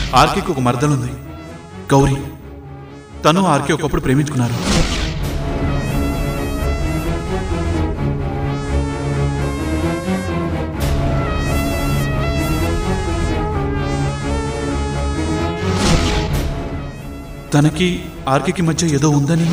ఆర్కేకి ఒక మరదలుంది గౌరీ తను ఆర్కే ఒకప్పుడు ప్రేమించుకున్నారు తనకి ఆర్కేకి మధ్య ఏదో ఉందని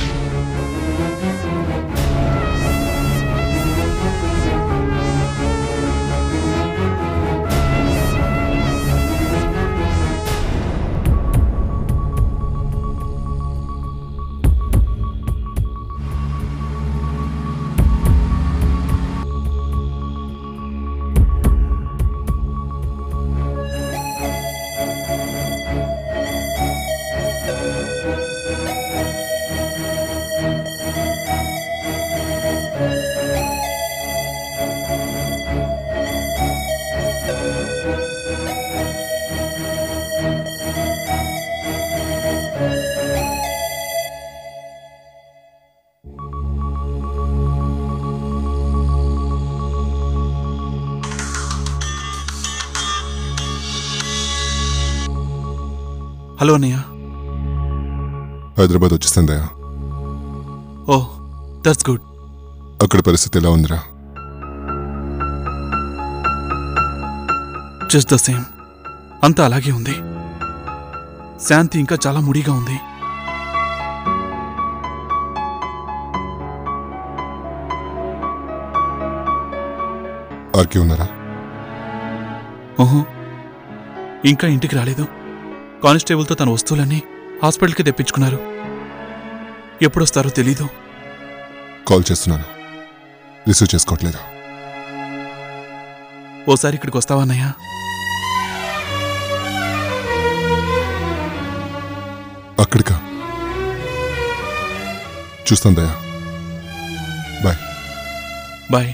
హలో అన్నయ్య హైదరాబాద్ వచ్చేస్తుందయ్యా ఓ దట్స్ గుడ్ అక్కడ పరిస్థితి ఎలా ఉందిరా జస్ట్ ద సేమ్ అంతా అలాగే ఉంది శాంతి ఇంకా చాలా ముడిగా ఉంది ఆర్కే ఉన్నారా ఓహో ఇంకా ఇంటికి రాలేదు కానిస్టేబుల్తో తన వస్తువులన్నీ హాస్పిటల్కి తెప్పించుకున్నారు ఎప్పుడొస్తారో తెలీదు కాల్ చేస్తున్నాను రిసీవ్ చేసుకోవట్లేదా ఓసారి ఇక్కడికి వస్తావా అన్నయ్య అక్కడికా చూస్తాను దయా బాయ్ బాయ్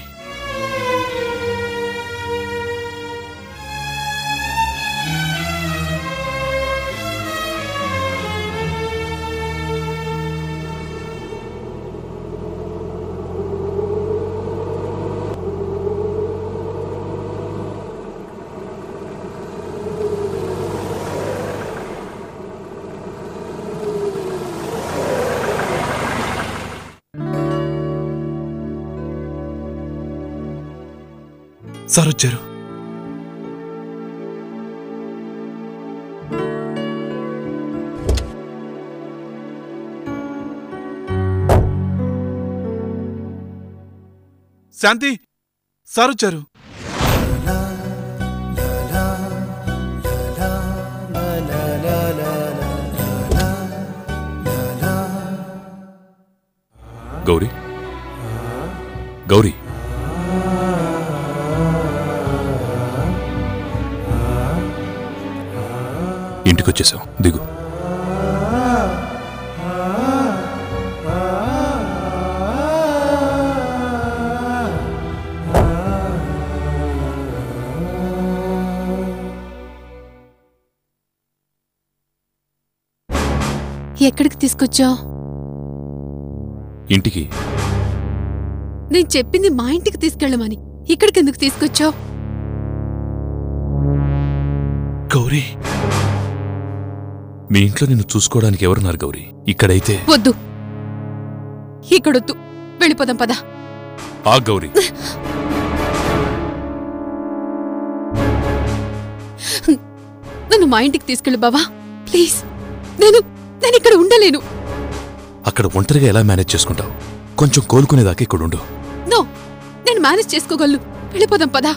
సార్ వచ్చారు శాంతి సార్ వచ్చారు గౌరీ గౌరీ ఇంటికొచ్చేసాం దిగు ఎక్కడికి తీసుకొచ్చావు ఇంటికి నేను చెప్పింది మా ఇంటికి తీసుకెళ్ళమని ఇక్కడికి ఎందుకు తీసుకొచ్చావు గౌరీ మీ ఇంట్లో నిన్ను చూసుకోవడానికి ఎవరున్నారు గౌరీ ఇక్కడైతే వద్దు ఇక్కడొద్దు వెళ్ళిపోదాం పద ఆ గౌరీ నన్ను మా ఇంటికి తీసుకెళ్ళు బావా ప్లీజ్ నేను నేను ఇక్కడ ఉండలేను అక్కడ ఒంటరిగా ఎలా మేనేజ్ చేసుకుంటావు కొంచెం కోలుకునేదాకా ఇక్కడ ఉండు నో నేను మేనేజ్ చేసుకోగలను వెళ్ళిపోదాం పదా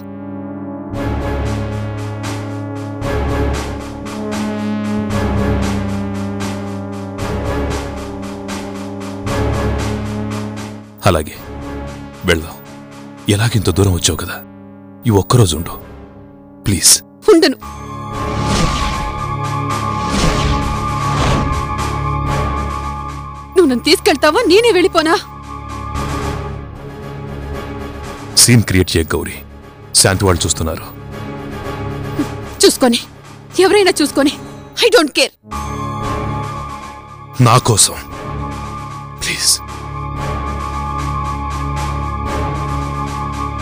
అలాగే వెళ్దాం ఎలాగింత దూరం వచ్చావు కదా ఈ ఒక్కరోజు ఉండు ప్లీజ్ ఉండను నువ్వు నన్ను తీసుకెళ్తావా నేనే వెళ్ళిపోనా సీన్ క్రియేట్ చేయ గౌరీ శాంతి వాళ్ళు చూస్తున్నారు చూసుకొని ఎవరైనా చూసుకొని ఐ డోంట్ కేర్ నా కోసం ప్లీజ్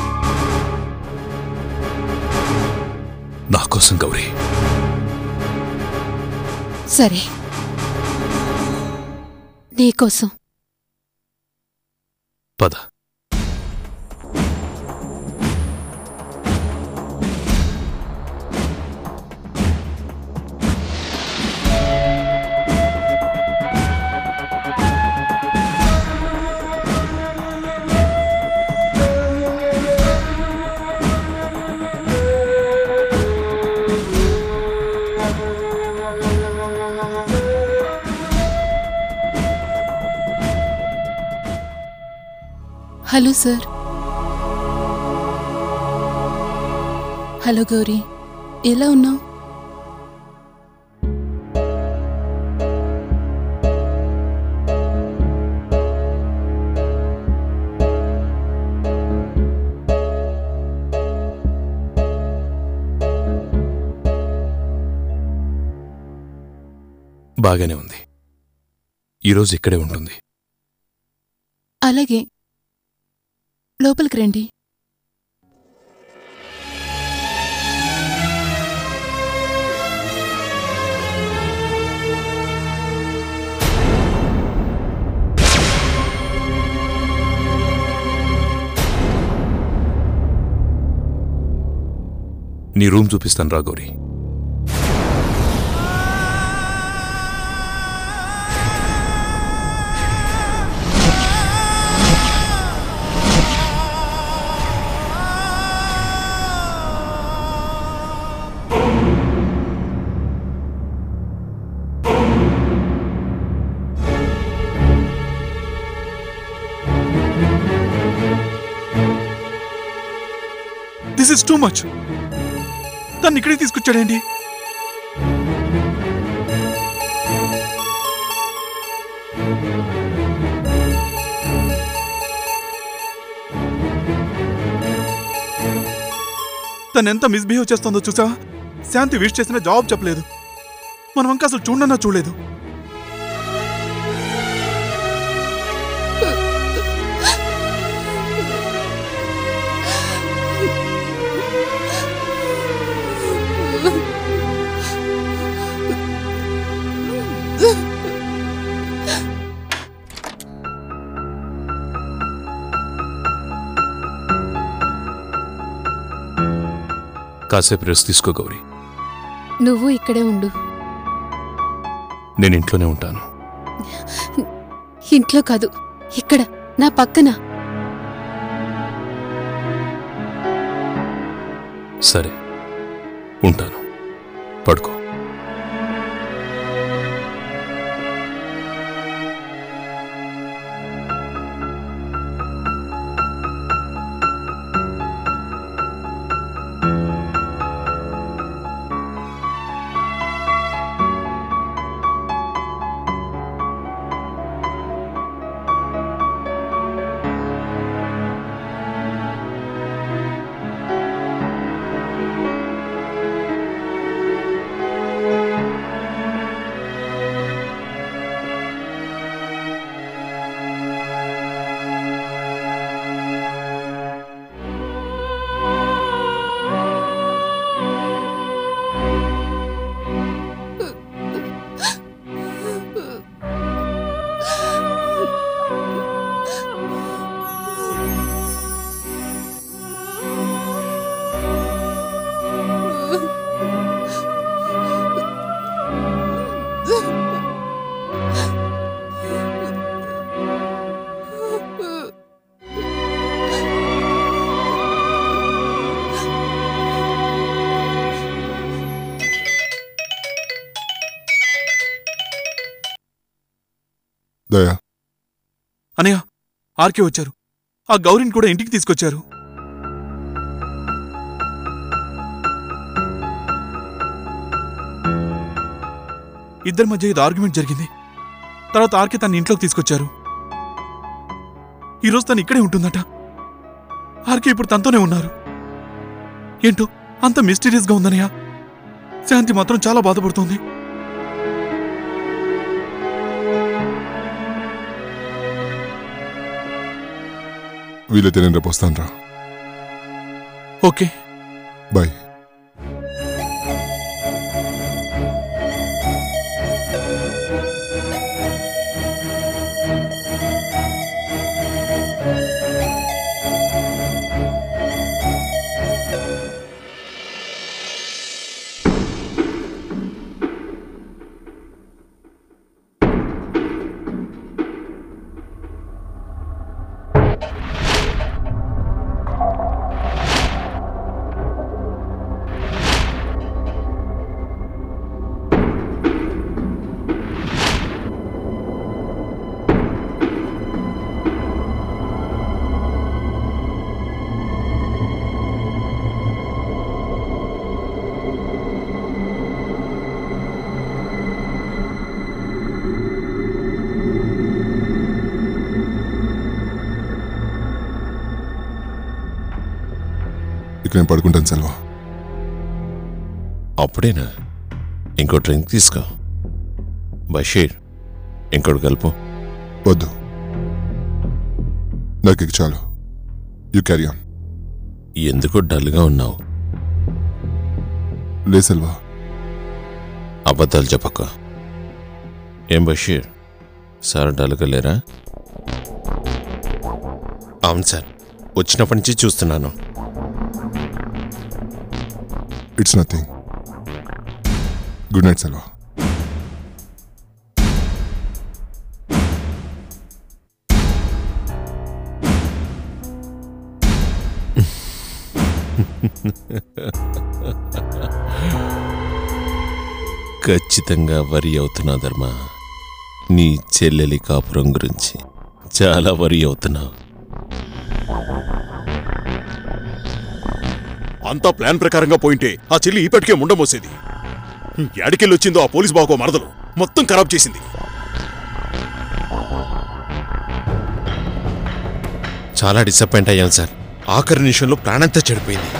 నా కోసం గౌరీ సరే నీకోసం పద హలో సార్ హలో గౌరీ ఎలా ఉన్నావు బాగానే ఉంది ఈరోజు ఇక్కడే ఉంటుంది అలాగే లోపలికి రండి నీ రూమ్ చూపిస్తాను రా Gauri this is too much తను ఇక్కడికి తీసుకొచ్చాడేంటి తను ఎంత మిస్బిహేవ్ చేస్తుందో చూసా శాంతి విష్ చేసిన జవాబు చెప్పలేదు మనం ఇంకా అసలు చూడన్నా చూడలేదు కాసేపు రెస్ట్ తీసుకో గౌరీ నువ్వు ఇక్కడే ఉండు నేను ఇంట్లోనే ఉంటాను ఇంట్లో కాదు ఇక్కడ నా పక్కన సరే ఉంటాను పడుకో దయా అనయ్య ఆర్కే వచ్చారు ఆ గౌరిని కూడా ఇంటికి తీసుకొచ్చారు ఇద్దరి మధ్య ఇది ఆర్గ్యుమెంట్ జరిగింది తర్వాత ఆర్కే తన ఇంట్లోకి తీసుకొచ్చారు ఈరోజు తను ఇక్కడే ఉంటుందట ఆర్కే ఇప్పుడు తనతోనే ఉన్నారు ఏంటో అంత మిస్టీరియస్గా ఉందనయ్య శాంతి మాత్రం చాలా బాధపడుతోంది వీలైతే నేను రేపు వస్తాను రా ఓకే బాయ్ ఇక నేను పడుకుంటాను సెల్వా అప్పుడేనా ఇంకో డ్రింక్ తీసుకో బషీర్ ఇంకోటి కలుపు వద్దు నాకు ఇక చాలు యూ క్యారీ ఆన్ ఎందుకో డల్గా ఉన్నావు లే సెల్వా అబద్ధాలు చెప్పక్క ఏం బషీర్ సార్ డల్గా లేరా అవును సార్ వచ్చినప్పటి నుంచి చూస్తున్నాను it's nothing good night Selva ఖచ్చితంగా వరి అవుతున్నా ధర్మ నీ చెల్లెలి కాపురం గురించి చాలా వరి అవుతున్నావు అంతా ప్లాన్ ప్రకారంగా పోయింటే ఆ చెల్లి ఈపటికే ముండమోసేది ఏడికెళ్ళొచ్చిందో ఆ పోలీస్ బాగో మరదలు మొత్తం ఖరాబ్ చేసింది చాలా డిసప్పాయింట్ అయ్యాను సార్ ఆఖరి నిమిషంలో ప్రాణంతా చెడిపోయింది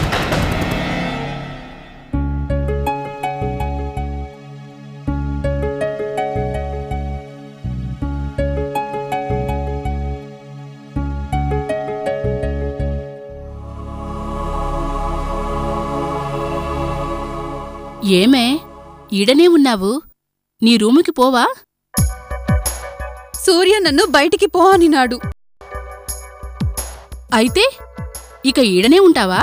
ఏమే ఈడనే ఉన్నావు నీ రూముకి పోవా సూర్య నన్ను బయటికి పో అనినాడు అయితే ఇక ఈడనే ఉంటావా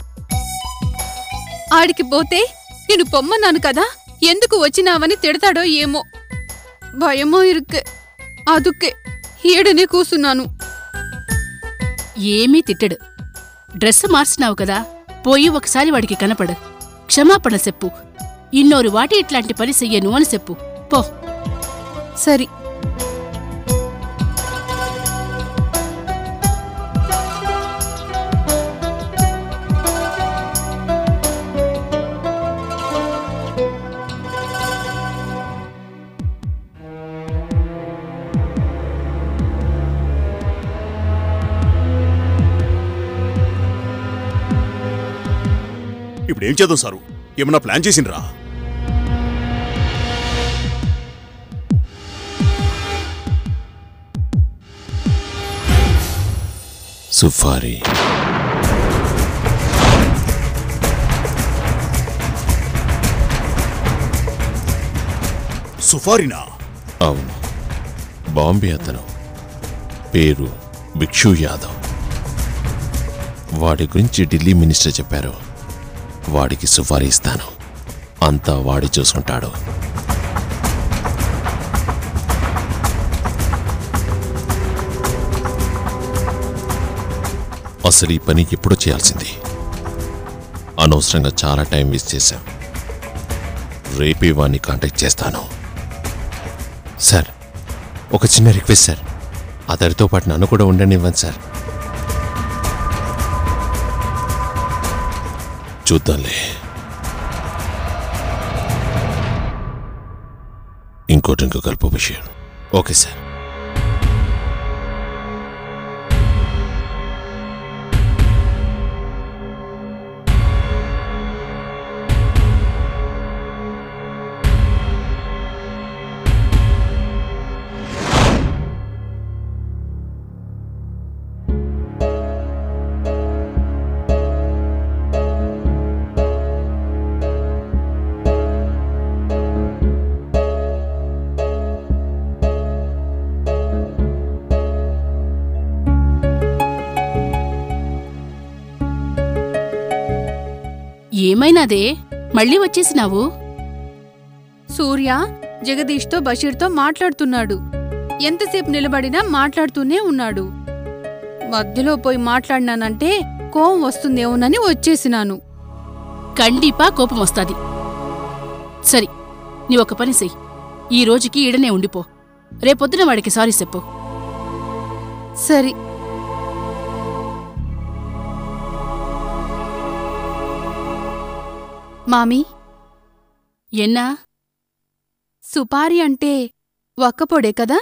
ఆడికి పోతే నేను పొమ్మన్నాను కదా ఎందుకు వచ్చినావని తిడతాడో ఏమో భయమో ఇరుక్కు అదుక్కే ఈడనే కూసున్నాను ఏమీ తిట్టడు డ్రెస్ మార్చినావు కదా పోయి ఒకసారి వాడికి కనపడు క్షమాపణ చెప్పు ఇన్నోరు వాటి ఇట్లాంటి పని చెయ్యను అని చెప్పు పో సరి ఇప్పుడు ఏం చేద్దాం సారు ఏమన్నా ప్లాన్ చేసిండ్రా సుఫారీ సుఫారినా అవును బాంబే అతను పేరు భిక్షు యాదవ్ వాడి గురించి ఢిల్లీ మినిస్టర్ చెప్పారు వాడికి సుఫారీ ఇస్తాను అంతా వాడి చూసుకుంటాడు అసలు ఈ పని ఎప్పుడో చేయాల్సింది అనవసరంగా చాలా టైం వేస్ట్ చేశాం రేపే వాడిని కాంటాక్ట్ చేస్తాను సార్ ఒక చిన్న రిక్వెస్ట్ సార్ అతడితో పాటు నన్ను కూడా ఉండనివ్వండి సార్ చూద్దాంలే ఇంకోటి ఇంకో కలుపు విషయం ఓకే సార్ ఏమైనాదే మళ్ళీ వచ్చేసినావు సూర్య జగదీష్తో బషీర్తో మాట్లాడుతున్నాడు ఎంతసేపు నిలబడినా మాట్లాడుతూనే ఉన్నాడు మధ్యలో పోయి మాట్లాడినానంటే కోపం వస్తుందేమోనని వచ్చేసినాను కండీపా కోపం వస్తాది సరి నీ ఒక పని చెయ్యి ఈ రోజుకి ఈడనే ఉండిపో రేపొద్దున వాడికి సారీ చెప్పు సరి మామీ ఎన్నా సుపారి అంటే ఒక్కపొడే కదా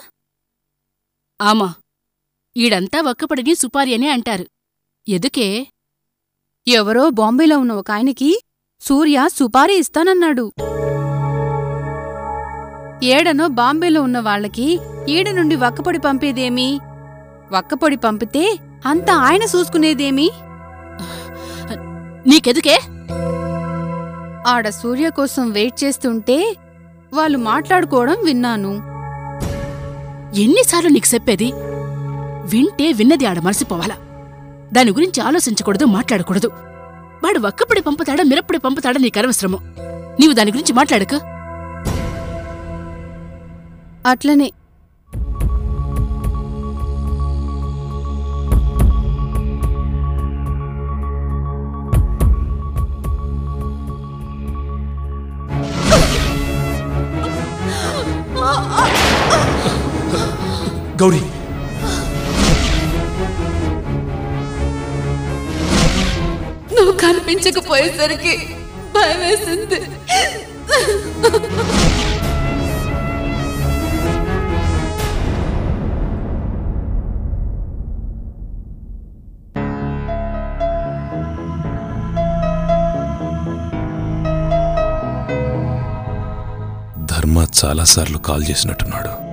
ఆమా ఈడంతా ఒక్కపడిని సుపారి అని అంటారు ఎదుకే ఎవరో బాంబేలో ఉన్న ఒక ఆయనకి సూర్య సుపారీ ఇస్తానన్నాడు ఏడనో బాంబేలో ఉన్న వాళ్ళకి ఈడ నుండి వక్కపొడి పంపేదేమి వక్కపొడి పంపితే అంతా ఆయన చూసుకునేదేమి నీకెదుకే ఆడ సూర్య కోసం వెయిట్ చేస్తుంటే వాళ్ళు మాట్లాడుకోవడం విన్నాను ఎన్నిసార్లు నీకు చెప్పేది వింటే విన్నది ఆడ మరసిపోవాలా దాని గురించి ఆలోచించకూడదు మాట్లాడకూడదు వాడు వక్కపొడి పంపుతాడా మిరప్పొడి పంపుతాడా నీకు అనవసరము నీవు దాని గురించి మాట్లాడకు అట్లనే గౌరీ నువ్వు కనిపించకపోయేసరికి భయం వేసింది ధర్మ చాలాసార్లు కాల్ చేసినట్టున్నాడు